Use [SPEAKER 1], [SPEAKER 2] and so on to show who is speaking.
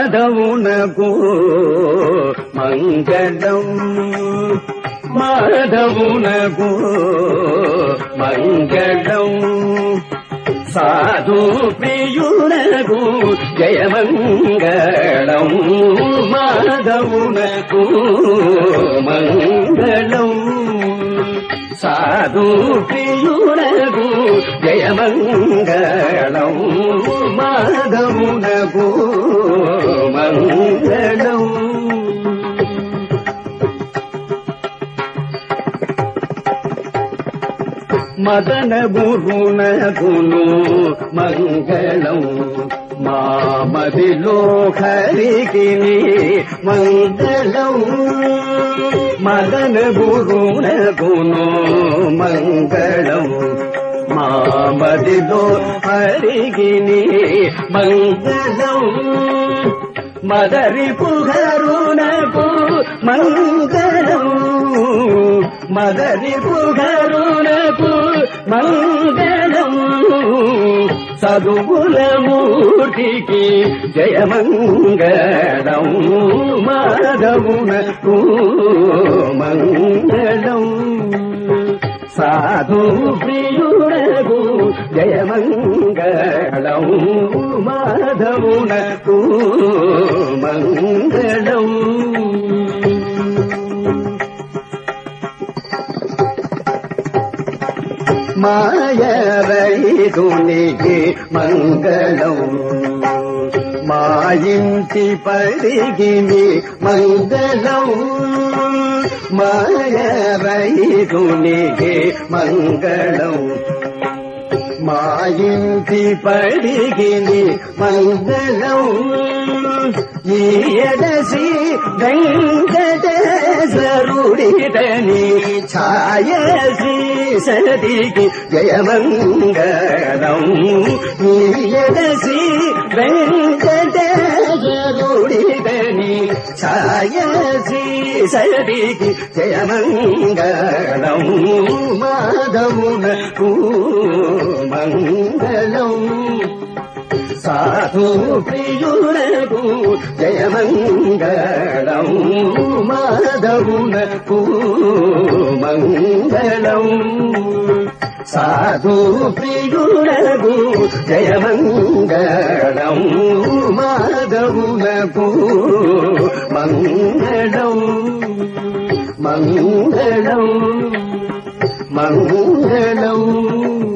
[SPEAKER 1] మాధవునకు మంగళం మాధవునకు మంగళం సాధు ప్రియునకు జయమంగళం మాధవునకు మంగళం సాధు ప్రియునకు జయమంగళం మాధవునకు మంగళం మదన గురునగును మంగళం మామదిలో హరికి మంగళం మదన గురునగును మంగళం మామదిలో హరికి మంగళం మదరి పుగరునకు మంగళం మదరి పుగరునకు మంగళం చదువుల మూర్తికి జయమంగళం మాధవునకు మంగళం సాధు ప్రియుడగు జయమంగళం మాధవునకు మంగళం మాయరైదునికి మంగళం మా ఇంటి పరిగిని మంగళం మాయరైదునికి మంగళం మా ఇంటి పడిగిని మంగళం ఈ ఎడసి వెంకటేశ్వరుడితని ఛాయసి సదికి జయమంగళం ఈ ఎడసి వెంకటేశ్వరుడితని ఛాయసి సదికి జయమంగళం మాధవునకు మంగళం సాధు ప్రియునకు జయమంగళం మాధవునకు మంగళం సాధు ప్రియునకు జయమంగళం మాధవునకు మంగళం మంగళం మంగళం